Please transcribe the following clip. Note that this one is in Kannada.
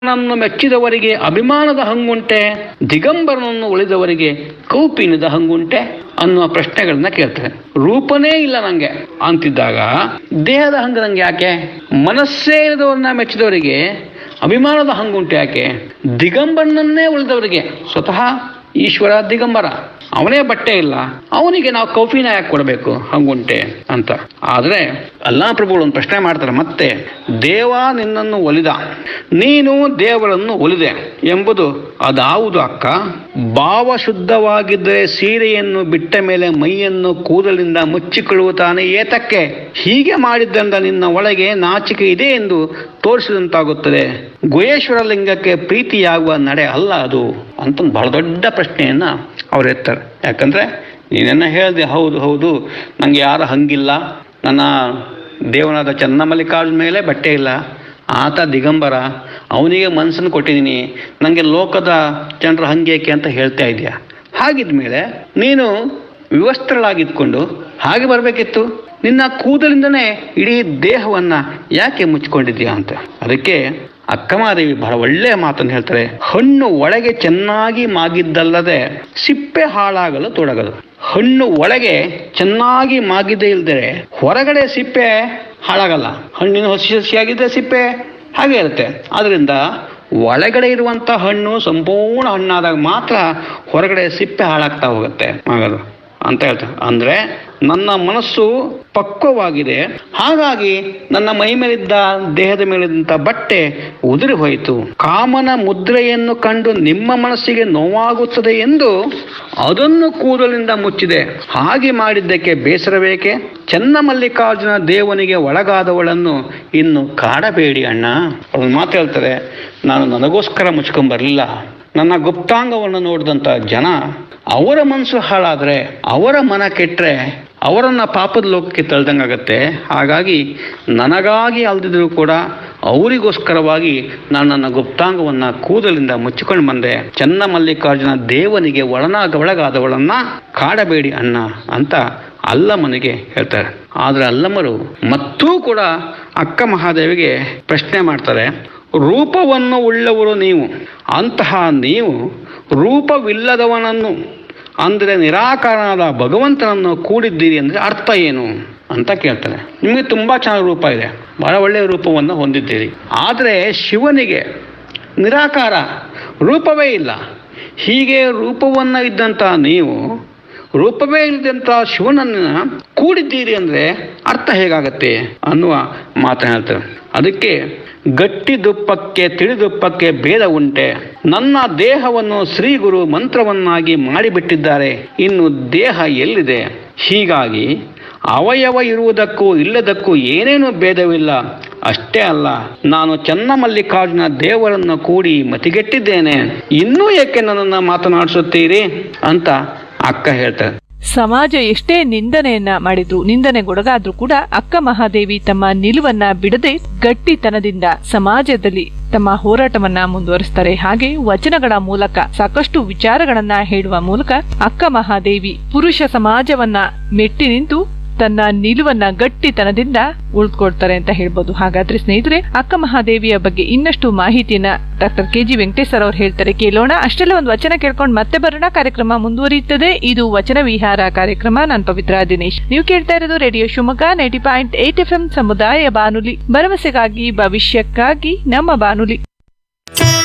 ನನ್ನು ಮೆಚ್ಚಿದವರಿಗೆ ಅಭಿಮಾನದ ಹಂಗುಂಟೆ ದಿಗಂಬರನನ್ನು ಉಳಿದವರಿಗೆ ಕೌಪಿನದ ಹಂಗುಂಟೆ ಅನ್ನುವ ಪ್ರಶ್ನೆಗಳನ್ನ ಕೇಳ್ತಾರೆ ರೂಪನೇ ಇಲ್ಲ ನಂಗೆ ಅಂತಿದ್ದಾಗ ದೇಹದ ಹಂಗ ನಂಗೆ ಯಾಕೆ ಮನಸ್ಸೇ ಇಲ್ಲದವ್ರನ್ನ ಮೆಚ್ಚಿದವರಿಗೆ ಅಭಿಮಾನದ ಹಂಗುಂಟು ಯಾಕೆ ದಿಗಂಬರನನ್ನೇ ಉಳಿದವರಿಗೆ ಸ್ವತಃ ಈಶ್ವರ ದಿಗಂಬರ ಅವನೇ ಬಟ್ಟೆ ಇಲ್ಲ ಅವನಿಗೆ ನಾವು ಕೌಫಿನ ಯಾಕೆ ಕೊಡಬೇಕು ಹಂಗುಂಟೆ ಅಂತ ಆದ್ರೆ ಅಲ್ಲಾ ಪ್ರಭುಗಳು ಒಂದು ಪ್ರಶ್ನೆ ಮಾಡ್ತಾರೆ ಮತ್ತೆ ದೇವ ನಿನ್ನನ್ನು ಒಲಿದ ನೀನು ದೇವರನ್ನು ಒಲಿದೆ ಎಂಬುದು ಅದಾವುದು ಅಕ್ಕ ಭಾವ ಶುದ್ಧವಾಗಿದ್ದರೆ ಸೀರೆಯನ್ನು ಬಿಟ್ಟ ಮೇಲೆ ಮೈಯನ್ನು ಕೂದಲಿಂದ ಮುಚ್ಚಿಕೊಳ್ಳುತ್ತಾನೆ ಏತಕ್ಕೆ ಹೀಗೆ ಮಾಡಿದ್ದರಿಂದ ನಿನ್ನ ಒಳಗೆ ನಾಚಿಕೆ ಇದೆ ಎಂದು ತೋರಿಸಿದಂತಾಗುತ್ತದೆ ಗುಹೇಶ್ವರ ಲಿಂಗಕ್ಕೆ ಪ್ರೀತಿಯಾಗುವ ನಡೆ ಅಲ್ಲ ಅದು ಅಂತ ಬಹಳ ದೊಡ್ಡ ಪ್ರಶ್ನೆಯನ್ನ ಅವ್ರು ಎತ್ತಾರೆ ಯಾಕಂದ್ರೆ ನೀನೆನ್ನ ಹೇಳಿದೆ ಹೌದು ಹೌದು ನಂಗೆ ಯಾರು ಹಂಗಿಲ್ಲ ನನ್ನ ದೇವನಾದ ಚನ್ನಮಲ್ಲಿಕಾರ್ಜುನ ಮೇಲೆ ಬಟ್ಟೆ ಇಲ್ಲ ಆತ ದಿಗಂಬರ ಅವನಿಗೆ ಮನಸ್ಸನ್ನು ಕೊಟ್ಟಿದ್ದೀನಿ ನನಗೆ ಲೋಕದ ಜನರ ಹಂಗೇಕೆ ಅಂತ ಹೇಳ್ತಾ ಇದೆಯಾ ಹಾಗಿದ್ಮೇಲೆ ನೀನು ವಿವಸ್ತ್ರಳಾಗಿದ್ಕೊಂಡು ಹಾಗೆ ಬರಬೇಕಿತ್ತು ನಿನ್ನ ಕೂದಲಿಂದನೇ ಇಡೀ ದೇಹವನ್ನ ಯಾಕೆ ಮುಚ್ಚಿಕೊಂಡಿದ್ಯಾ ಅಂತ ಅದಕ್ಕೆ ಅಕ್ಕಮಾದೇವಿ ಬಹಳ ಒಳ್ಳೆಯ ಮಾತನ್ನು ಹೇಳ್ತಾರೆ ಹಣ್ಣು ಒಳಗೆ ಚೆನ್ನಾಗಿ ಮಾಗಿದ್ದಲ್ಲದೆ ಸಿಪ್ಪೆ ಹಾಳಾಗಲು ತೊಡಗದು ಹಣ್ಣು ಒಳಗೆ ಚೆನ್ನಾಗಿ ಮಾಗಿದ್ದೇ ಇಲ್ದರೆ ಹೊರಗಡೆ ಸಿಪ್ಪೆ ಹಾಳಾಗಲ್ಲ ಹಣ್ಣಿನ ಹಸಿ ಹಸಿಯಾಗಿದ್ದರೆ ಸಿಪ್ಪೆ ಹಾಗೆ ಇರುತ್ತೆ ಆದ್ರಿಂದ ಒಳಗಡೆ ಇರುವಂತ ಹಣ್ಣು ಸಂಪೂರ್ಣ ಹಣ್ಣಾದಾಗ ಮಾತ್ರ ಹೊರಗಡೆ ಸಿಪ್ಪೆ ಹಾಳಾಗ್ತಾ ಹೋಗುತ್ತೆ ಆಗದು ಅಂತ ಹೇಳ್ತಾರೆ ಅಂದ್ರೆ ನನ್ನ ಮನಸ್ಸು ಪಕ್ವವಾಗಿದೆ ಹಾಗಾಗಿ ನನ್ನ ಮೈ ಮೇಲಿದ್ದ ದೇಹದ ಮೇಲಿದ್ದಂತ ಬಟ್ಟೆ ಉದುರಿ ಹೋಯಿತು ಕಾಮನ ಮುದ್ರೆಯನ್ನು ಕಂಡು ನಿಮ್ಮ ಮನಸ್ಸಿಗೆ ನೋವಾಗುತ್ತದೆ ಎಂದು ಅದನ್ನು ಕೂದಲಿಂದ ಮುಚ್ಚಿದೆ ಹಾಗೆ ಮಾಡಿದ್ದಕ್ಕೆ ಬೇಸರಬೇಕೆ ಚನ್ನಮಲ್ಲಿಕಾರ್ಜುನ ದೇವನಿಗೆ ಒಳಗಾದವಳನ್ನು ಇನ್ನು ಕಾಡಬೇಡಿ ಅಣ್ಣ ಅವ್ರು ಮಾತು ಹೇಳ್ತಾರೆ ನಾನು ನನಗೋಸ್ಕರ ಮುಚ್ಕೊಂಬರಲಿಲ್ಲ ನನ್ನ ಗುಪ್ತಾಂಗವನ್ನು ನೋಡಿದಂಥ ಜನ ಅವರ ಮನಸ್ಸು ಹಾಳಾದ್ರೆ ಅವರ ಮನ ಕೆಟ್ಟರೆ ಅವರನ್ನ ಪಾಪದ ಲೋಕಕ್ಕೆ ತಳ್ದಂಗಾಗತ್ತೆ ಹಾಗಾಗಿ ನನಗಾಗಿ ಅಲ್ದಿದ್ರು ಕೂಡ ಅವರಿಗೋಸ್ಕರವಾಗಿ ನಾನು ನನ್ನ ಗುಪ್ತಾಂಗವನ್ನ ಕೂದಲಿಂದ ಮುಚ್ಚಿಕೊಂಡು ಬಂದೆ ಚನ್ನ ಮಲ್ಲಿಕಾರ್ಜುನ ದೇವನಿಗೆ ಒಳನಾಗ ಒಳಗಾದವಳನ್ನ ಕಾಡಬೇಡಿ ಅಣ್ಣ ಅಂತ ಅಲ್ಲಮ್ಮನಿಗೆ ಹೇಳ್ತಾರೆ ಆದ್ರೆ ಅಲ್ಲಮ್ಮರು ಮತ್ತೂ ಕೂಡ ಅಕ್ಕ ಮಹಾದೇವಿಗೆ ಪ್ರಶ್ನೆ ಮಾಡ್ತಾರೆ ರೂಪವನ್ನು ಉಳ್ಳವರು ನೀವು ಅಂತಹ ನೀವು ರೂಪವಿಲ್ಲದವನನ್ನು ಅಂದರೆ ನಿರಾಕಾರನಾದ ಭಗವಂತನನ್ನು ಕೂಡಿದ್ದೀರಿ ಅಂದರೆ ಅರ್ಥ ಏನು ಅಂತ ಕೇಳ್ತಾನೆ ನಿಮಗೆ ತುಂಬಾ ಚೆನ್ನಾಗಿ ರೂಪ ಇದೆ ಬಹಳ ಒಳ್ಳೆಯ ರೂಪವನ್ನು ಹೊಂದಿದ್ದೀರಿ ಆದರೆ ಶಿವನಿಗೆ ನಿರಾಕಾರ ರೂಪವೇ ಇಲ್ಲ ಹೀಗೆ ರೂಪವನ್ನ ಇದ್ದಂಥ ನೀವು ರೂಪವೇ ಇಲ್ಲದಂಥ ಶಿವನನ್ನ ಕೂಡಿದ್ದೀರಿ ಅಂದ್ರೆ ಅರ್ಥ ಹೇಗಾಗತ್ತೆ ಅನ್ನುವ ಮಾತನ್ನ ಹೇಳ್ತಾರೆ ಅದಕ್ಕೆ ಗಟ್ಟಿ ದುಪ್ಪಕ್ಕೆ ತಿಳಿದುಪ್ಪಕ್ಕೆ ಭೇದ ಉಂಟೆ ನನ್ನ ದೇಹವನ್ನು ಶ್ರೀ ಗುರು ಮಂತ್ರವನ್ನಾಗಿ ಮಾಡಿಬಿಟ್ಟಿದ್ದಾರೆ ಇನ್ನು ದೇಹ ಎಲ್ಲಿದೆ ಹೀಗಾಗಿ ಅವಯವ ಇರುವುದಕ್ಕೂ ಇಲ್ಲದಕ್ಕೂ ಏನೇನು ಭೇದವಿಲ್ಲ ಅಷ್ಟೇ ಅಲ್ಲ ನಾನು ಚನ್ನಮಲ್ಲಿಕಾರ್ಜುನ ದೇವರನ್ನು ಕೂಡಿ ಮತಿಗೆಟ್ಟಿದ್ದೇನೆ ಇನ್ನೂ ಏಕೆ ನನ್ನನ್ನು ಮಾತನಾಡಿಸುತ್ತೀರಿ ಅಂತ ಅಕ್ಕ ಹೇಳ್ತಾರೆ ಸಮಾಜ ಎಷ್ಟೇ ನಿಂದನೆಯನ್ನ ಮಾಡಿದ್ರು ನಿಂದನೆಗೊಳಗಾದ್ರೂ ಕೂಡ ಅಕ್ಕ ಮಹಾದೇವಿ ತಮ್ಮ ನಿಲುವನ್ನ ಬಿಡದೆ ಗಟ್ಟಿತನದಿಂದ ಸಮಾಜದಲ್ಲಿ ತಮ್ಮ ಹೋರಾಟವನ್ನ ಮುಂದುವರಿಸ್ತಾರೆ ಹಾಗೆ ವಚನಗಳ ಮೂಲಕ ಸಾಕಷ್ಟು ವಿಚಾರಗಳನ್ನ ಹೇಳುವ ಮೂಲಕ ಅಕ್ಕ ಮಹಾದೇವಿ ಪುರುಷ ಸಮಾಜವನ್ನ ಮೆಟ್ಟಿ ನಿಂತು ತನ್ನ ನಿಲುವನ್ನ ಗಟ್ಟಿತನದಿಂದ ಉಳಿದುಕೊಳ್ತಾರೆ ಅಂತ ಹೇಳ್ಬೋದು ಹಾಗಾದ್ರೆ ಸ್ನೇಹಿತರೆ ಅಕ್ಕ ಮಹಾದೇವಿಯ ಬಗ್ಗೆ ಇನ್ನಷ್ಟು ಮಾಹಿತಿಯನ್ನ ಡಾಕ್ಟರ್ ಕೆ ಜಿ ವೆಂಕಟೇಶ್ ಅವರು ಹೇಳ್ತಾರೆ ಕೇಳೋಣ ಅಷ್ಟೆಲ್ಲ ಒಂದು ವಚನ ಕೇಳ್ಕೊಂಡು ಮತ್ತೆ ಬರೋಣ ಕಾರ್ಯಕ್ರಮ ಮುಂದುವರಿಯುತ್ತದೆ ಇದು ವಚನ ವಿಹಾರ ಕಾರ್ಯಕ್ರಮ ನಾನು ಪವಿತ್ರ ದಿನೇಶ್ ನೀವು ಕೇಳ್ತಾ ಇರೋದು radio Shivamogga ninety point eight F M ಸಮುದಾಯ ಬಾನುಲಿ ಭರವಸೆಗಾಗಿ ಭವಿಷ್ಯಕ್ಕಾಗಿ ನಮ್ಮ ಬಾನುಲಿ